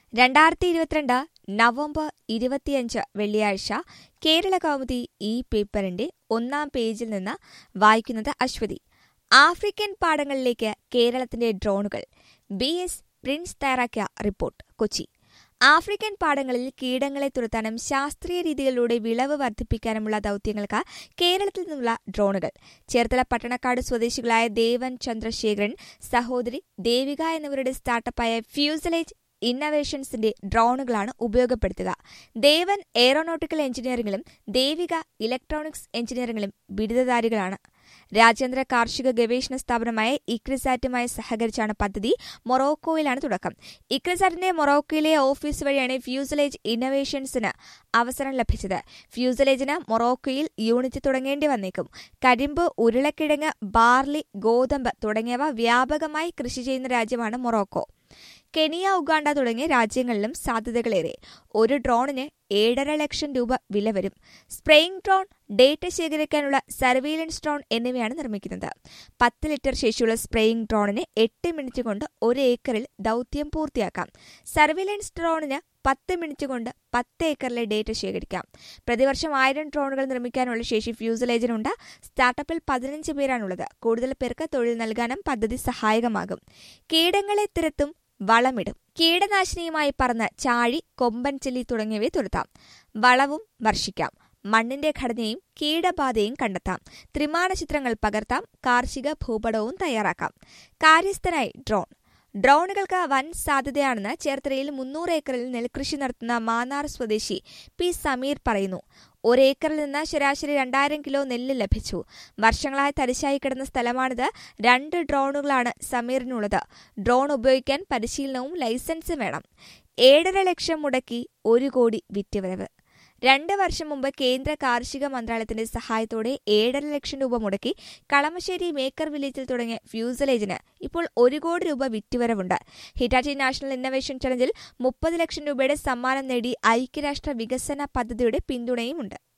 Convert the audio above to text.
രണ്ടായിരത്തി ഇരുപത്തിരണ്ട് നവംബർ ഇരുപത്തിയഞ്ച് വെള്ളിയാഴ്ച കേരള കൗമുദി ഈ പേപ്പറിന്റെ ഒന്നാം പേജിൽ നിന്ന് വായിക്കുന്നത് അശ്വതി ആഫ്രിക്കൻ പാടങ്ങളിലേക്ക് കേരളത്തിന്റെ ഡ്രോണുകൾ ബി എസ് പ്രിൻസ് തയ്യാറാക്കിയ റിപ്പോർട്ട് കൊച്ചി ആഫ്രിക്കൻ പാടങ്ങളിൽ കീടങ്ങളെ തുരത്താനും ശാസ്ത്രീയ രീതികളിലൂടെ വിളവ് വർദ്ധിപ്പിക്കാനുമുള്ള ദൌത്യങ്ങൾക്ക് കേരളത്തിൽ നിന്നുള്ള ഡ്രോണുകൾ ചേർത്തല പട്ടണക്കാട് സ്വദേശികളായ ദേവൻ ചന്ദ്രശേഖരൻ സഹോദരി ദേവിക എന്നിവരുടെ സ്റ്റാർട്ടപ്പായ ഫ്യൂസലേജ് ഇന്നവേഷൻസിന്റെ ഡ്രോണുകളാണ് ഉപയോഗപ്പെടുത്തുക ദേവൻ എയറോനോട്ടിക്കൽ എഞ്ചിനീയറിംഗിലും ദേവിക ഇലക്ട്രോണിക്സ് എഞ്ചിനീയറിംഗിലും ബിരുദധാരികളാണ് രാജ്യാന്തര കാർഷിക ഗവേഷണ സ്ഥാപനമായ ഇക്രിസാറ്റുമായി സഹകരിച്ചാണ് പദ്ധതി മൊറോക്കോയിലാണ് തുടക്കം ഇക്രിസാറ്റിന്റെ മൊറോക്കോയിലെ ഓഫീസ് വഴിയാണ് ഫ്യൂസലേജ് ഇന്നവേഷൻസിന് അവസരം ലഭിച്ചത് ഫ്യൂസലേജിന് മൊറോക്കോയിൽ യൂണിറ്റ് തുടങ്ങേണ്ടി വന്നേക്കും കരിമ്പ് ഉരുളക്കിഴങ്ങ് ബാർലി ഗോതമ്പ് തുടങ്ങിയവ വ്യാപകമായി കൃഷി ചെയ്യുന്ന രാജ്യമാണ് മൊറോക്കോ കെനിയ ഉഗാണ്ട തുടങ്ങിയ രാജ്യങ്ങളിലും സാധ്യതകളേറെ ഒരു ഡ്രോണിന് ഏഴര ലക്ഷം രൂപ വില വരും സ്പ്രേയിംഗ് ഡ്രോൺ ഡേറ്റ ശേഖരിക്കാനുള്ള സർവീലൻസ് ഡ്രോൺ എന്നിവയാണ് നിർമ്മിക്കുന്നത് പത്ത് ലിറ്റർ ശേഷിയുള്ള സ്പ്രേയിംഗ് ഡ്രോണിന് എട്ട് മിനിറ്റ് കൊണ്ട് ഒരു ഏക്കറിൽ ദൌത്യം പൂർത്തിയാക്കാം സർവീലൻസ് ഡ്രോണിന് പത്ത് മിനിറ്റ് കൊണ്ട് പത്ത് ഏക്കറിലെ ഡേറ്റ ശേഖരിക്കാം പ്രതിവർഷം ആയിരം ഡ്രോണുകൾ നിർമ്മിക്കാനുള്ള ശേഷി ഫ്യൂസലേജിനുണ്ട് സ്റ്റാർട്ടപ്പിൽ പതിനഞ്ച് പേരാണുള്ളത് കൂടുതൽ പേർക്ക് തൊഴിൽ നൽകാനും പദ്ധതി സഹായകമാകും കീടങ്ങളെ തിരത്തും വളമിടും കീടനാശിനിയുമായി പറന്ന് ചാഴി കൊമ്പൻ ചെല്ലി തുടങ്ങിയവയെ തുരത്താം വളവും വർഷിക്കാം മണ്ണിന്റെ ഘടനയും കീടബാധയും കണ്ടെത്താം ത്രിമാന ചിത്രങ്ങൾ പകർത്താം കാർഷിക ഭൂപടവും തയ്യാറാക്കാം കാര്യസ്ഥനായി ഡ്രോൺ ഡ്രോണുകൾക്ക് വൻ സാധ്യതയാണെന്ന് ചേർത്തലയിൽ മുന്നൂറ് ഏക്കറിൽ നെൽകൃഷി നടത്തുന്ന മാന്നാർ സ്വദേശി പി സമീർ പറയുന്നു ഒരേക്കറിൽ നിന്ന് ശരാശരി രണ്ടായിരം കിലോ നെല്ല് ലഭിച്ചു വർഷങ്ങളായി തരിശായി കിടന്ന സ്ഥലമാണിത് രണ്ട് ഡ്രോണുകളാണ് സമീറിനുള്ളത് ഡ്രോൺ ഉപയോഗിക്കാൻ പരിശീലനവും ലൈസൻസും വേണം ഏഴര ലക്ഷം മുടക്കി ഒരു കോടി വിറ്റുവരവ് രണ്ട് വർഷം മുമ്പ് കേന്ദ്ര കാർഷിക മന്ത്രാലയത്തിന്റെ സഹായത്തോടെ ഏഴര ലക്ഷം രൂപ മുടക്കി കളമശ്ശേരി മേക്കർ വില്ലേജിൽ തുടങ്ങിയ ഫ്യൂസലേജിന് ഇപ്പോൾ ഒരു കോടി രൂപ വിറ്റുവരവുണ്ട് ഹിറ്റാച്ചി നാഷണൽ ഇന്നവേഷൻ ചലഞ്ചിൽ മുപ്പത് ലക്ഷം രൂപയുടെ സമ്മാനം നേടി ഐക്യരാഷ്ട്ര വികസന പദ്ധതിയുടെ പിന്തുണയുമുണ്ട്